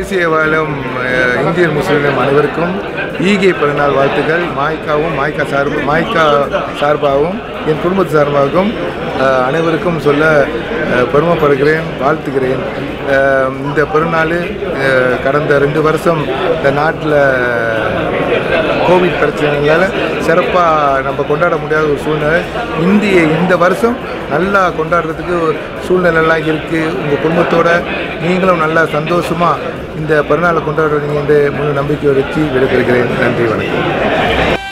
மலேசிய வாழும் அஹ், இந்தியர் முஸ்லீம் அனைவருக்கும் ஈகை பிறநாள் வாழ்த்துக்கள் மாய்க்காவும் மாய்க்கா சார்பு மாய்க்கா சார்பாகவும் என் குடும்பத்து சார்பாகவும் அஹ், அனைவருக்கும் சொல்ல அஹ், பெருமைப்படுகிறேன் வாழ்த்துகிறேன் அஹ், இந்த பெருநாள் அஹ், கடந்த ரெண்டு வருஷம் இந்த நாட்டில் கோவிட் பிரச்சனைகளால் சிறப்பாக நம்ம கொண்டாட முடியாத ஒரு சூழ்நிலை இந்திய இந்த வருஷம் நல்லா கொண்டாடுறதுக்கு ஒரு சூழ்நிலைலாம் இருக்குது உங்கள் குடும்பத்தோட நீங்களும் நல்லா சந்தோஷமாக இந்த பிறநாளை கொண்டாடுறீங்க என்ற முழு நம்பிக்கையை வச்சு விடைபெறுகிறேன் நன்றி வணக்கம்